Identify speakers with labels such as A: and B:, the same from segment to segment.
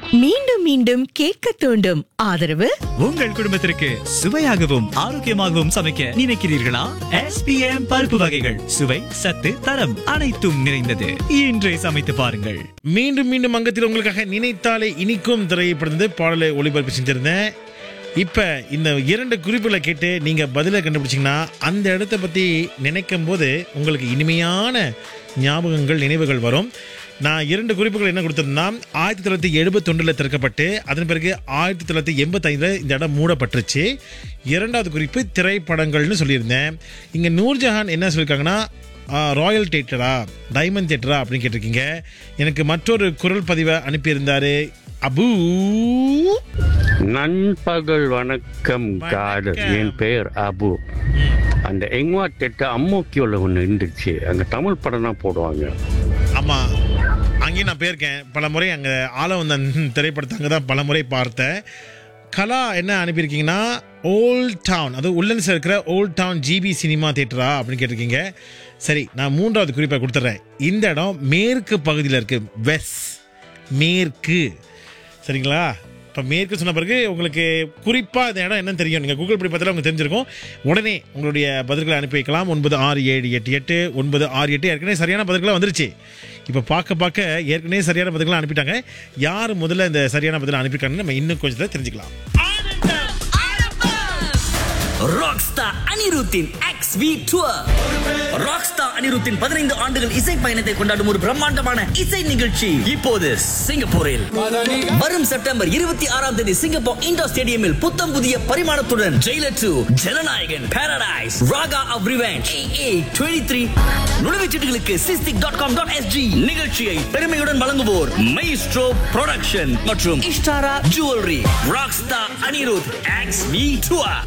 A: மீண்டும் மீண்டும் கேட்க தூண்டும் ஆதரவு
B: உங்கள் குடும்பத்திற்கு சுவையாகவும் ஆரோக்கியமாகவும் சமைக்க நினைக்கிறீர்களா SPM பருப்பு வகைகள் சுவை சத்து தரம் அனைத்தும் நிறைந்தது இன்றே சமைத்து பாருங்கள்
C: மீண்டும் மீண்டும் அங்கத்தில் உங்களுக்காக நினைத்தாலே இனிக்கும் திரைப்படந்து பாடலை ஒளிபரப்பு செஞ்சிருந்தேன் இப்போ இந்த இரண்டு குறிப்புகளை கேட்டு நீங்கள் பதிலை கண்டுபிடிச்சிங்கன்னா அந்த இடத்த பற்றி நினைக்கும் போது உங்களுக்கு இனிமையான ஞாபகங்கள் நினைவுகள் வரும் நான் இரண்டு குறிப்புகள் என்ன கொடுத்திருந்தா ஆயிரத்தி தொள்ளாயிரத்தி எழுபத்தொன்றில் திறக்கப்பட்டு அதன் பிறகு ஆயிரத்தி தொள்ளாயிரத்தி எண்பத்தைந்தில் இந்த இடம் மூடப்பட்டுருச்சு இரண்டாவது குறிப்பு திரைப்படங்கள்னு சொல்லியிருந்தேன் இங்கே நூர்ஜஹான் என்ன சொல்லியிருக்காங்கன்னா ஆ, ராயல் தேட்டரா டைமண்ட் தேட்டரா அப்படின்னு கேட்டிருக்கீங்க எனக்கு மற்றொரு குரல் பதிவை அனுப்பியிருந்தாரு அபு
D: நண்பகல் வணக்கம் காடு
C: வணக்கம்.
D: என் பெயர் அபு அந்த எங்வா திட்ட அம்மோக்கியோல ஒன்று இருந்துச்சு அங்கே தமிழ் படம் தான் போடுவாங்க
C: ஆமாம் அங்கேயும் நான் போயிருக்கேன் பல முறை அங்கே ஆலவந்தன் திரைப்படத்தை அங்கே தான் பல முறை பார்த்தேன் கலா என்ன அனுப்பியிருக்கீங்கன்னா ஓல்ட் டவுன் அது உள்ளன்ஸில் இருக்கிற ஓல்ட் டவுன் ஜிபி சினிமா தேட்டரா அப்படின்னு கேட்டிருக்கீங்க சரி நான் மூன்றாவது குறிப்பை கொடுத்துட்றேன் இந்த இடம் மேற்கு பகுதியில் இருக்குது வெஸ் மேற்கு சரிங்களா இப்போ மேற்கு சொன்ன பிறகு உங்களுக்கு குறிப்பாக இந்த இடம் என்னன்னு தெரியும் நீங்கள் கூகுள் படி பார்த்தாலும் உங்களுக்கு தெரிஞ்சிருக்கும் உடனே உங்களுடைய பதில்களை அனுப்பி வைக்கலாம் ஒன்பது ஆறு ஏழு எட்டு எட்டு ஒன்பது ஆறு எட்டு ஏற்கனவே சரியான பதில்களாக வந்துருச்சு இப்போ பார்க்க பார்க்க ஏற்கனவே சரியான பதில்களை அனுப்பிட்டாங்க யார் முதல்ல இந்த சரியான பதிலை அனுப்பியிருக்காங்கன்னு நம்ம இன்னும் கொஞ்சத்தை தெரிஞ்சுக்கலாம்
E: ராக்ஸ்டார் அனிருத்தின் எக்ஸ் வி டூர் ராக்ஸ்டார் அனிருத்தின் பதினைந்து ஆண்டுகள் இசை பயணத்தை கொண்டாடும் ஒரு பிரம்மாண்டமான இசை நிகழ்ச்சி இப்போது சிங்கப்பூரில் வரும் செப்டம்பர் இருபத்தி ஆறாம் தேதி சிங்கப்பூர் இண்டோர் ஸ்டேடியமில் புத்தம் புதிய பரிமாணத்துடன் Jailer two Jananayagan paradise raga of revenge A twenty three நுழைவுச்சீட்டுகளுக்கு Sistic dot com dot SG நிகழ்ச்சியை பெருமையுடன் வழங்குவோர் மைஸ்ட்ரோ ப்ரொடக்ஷன் மற்றும் Ishtaara jewellery rockstar Anirudh X V tour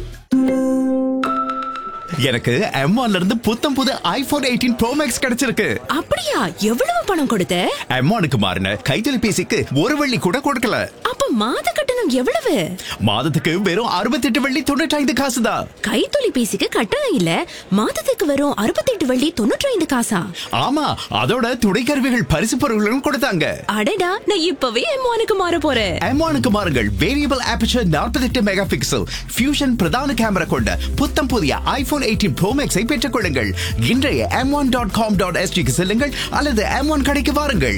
F: எனக்கு M1 ல இருந்து புத்தம் புது ஐபோன் எயிட்டீன் ப்ரோ மேக்ஸ் கிடைச்சிருக்கு
A: அப்படியா எவ்வளவு பணம் கொடுத்த
F: M1க்கு மாறின கைத்தொலைபேசிக்கு ஒரு வெள்ளி கூட கொடுக்கல
A: அப்ப மாத கட்டணம் எவ்வளவு
F: மாதத்துக்கு வெறும் அறுபத்தெட்டு வெள்ளி தொண்ணூற்றி ஐந்து காசு தான்
A: கைத்தொலைபேசிக்கு கட்டணம் இல்ல மாதத்துக்கு வரும் அறுபத்தெட்டு வள்ளி தொண்ணூற்றி ஐந்து காசா
F: ஆமா அதோட துணைக்கருவிகள் பரிசு பொருட்களும் கொடுத்தாங்க
A: அடடா நான் இப்பவே எம்மானுக்கு மாற போறேன்
F: M1க்கு மாறுங்கள் variable aperture 48 mega pixel fusion பிரதான கேமரா கொண்ட புத்தம் புதிய ஐபோன் எயிட்டீன் ப்ரோ மேக்ஸை பெற்றுக் கொள்ளுங்கள் இன்றைய M one dot com dot எஸ்டிக்கு செல்லுங்கள் அல்லது எம் ஒன் கடைக்கு வாருங்கள்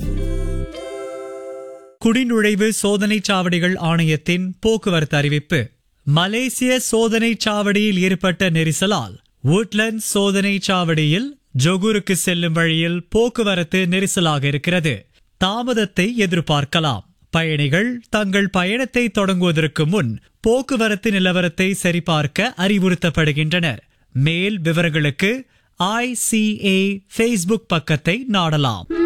B: குடிநுழைவு சோதனைச் சாவடிகள் ஆணையத்தின் போக்குவரத்து அறிவிப்பு மலேசிய சோதனைச் சாவடியில் ஏற்பட்ட நெரிசலால் woodlands சோதனைச் சாவடியில் ஜொகூருக்கு செல்லும் வழியில் போக்குவரத்து நெரிசலாக இருக்கிறது தாமதத்தை எதிர்பார்க்கலாம் பயணிகள் தங்கள் பயணத்தை தொடங்குவதற்கு முன் போக்குவரத்து நிலவரத்தை சரிபார்க்க அறிவுறுத்தப்படுகின்றனர் மேல் விவரங்களுக்கு ஐசிஏ ஃபேஸ்புக் பக்கத்தை நாடலாம்